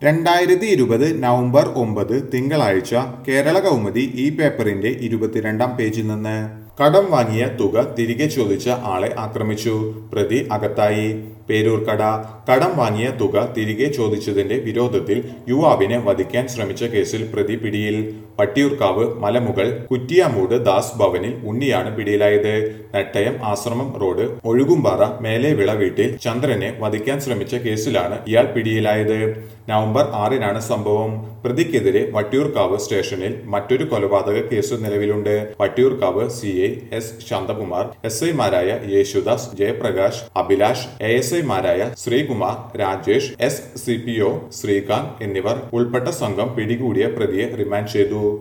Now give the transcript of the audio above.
രണ്ടായിരത്തി ഇരുപത് നവംബർ ഒമ്പത് തിങ്കളാഴ്ച കേരള കൗമുദി ഈ പേപ്പറിന്റെ ഇരുപത്തിരണ്ടാം പേജിൽ നിന്ന് കടം വാങ്ങിയ തുക തിരികെ ചോദിച്ച ആളെ ആക്രമിച്ചു പ്രതി അകത്തായി പേരൂർക്കട കടം വാങ്ങിയ തുക തിരികെ ചോദിച്ചതിന്റെ വിരോധത്തിൽ യുവാവിനെ വധിക്കാൻ ശ്രമിച്ച കേസിൽ പ്രതി പിടിയിൽ പട്ടിയൂർക്കാവ് മലമുകൾ കുറ്റിയാമൂട് ദാസ് ഭവനിൽ ഉണ്ണിയാണ് പിടിയിലായത് നെട്ടയം ആശ്രമം റോഡ് ഒഴുകുംപാറ മേലെവിള വീട്ടിൽ ചന്ദ്രനെ വധിക്കാൻ ശ്രമിച്ച കേസിലാണ് ഇയാൾ പിടിയിലായത് നവംബർ ആറിനാണ് സംഭവം പ്രതിക്കെതിരെ വട്ടിയൂർക്കാവ് സ്റ്റേഷനിൽ മറ്റൊരു കൊലപാതക കേസ് നിലവിലുണ്ട് Vattiyoorkavu C I S Santhakumar S ഐമാരായ യേശുദാസ് ജയപ്രകാശ് അഭിലാഷ് എ എസ് ഐമാരായ Sreekumar Rajesh S C P O Sreekanth എന്നിവർ ഉൾപ്പെട്ട സംഘം പിടികൂടിയ പ്രതിയെ റിമാൻഡ് ചെയ്തു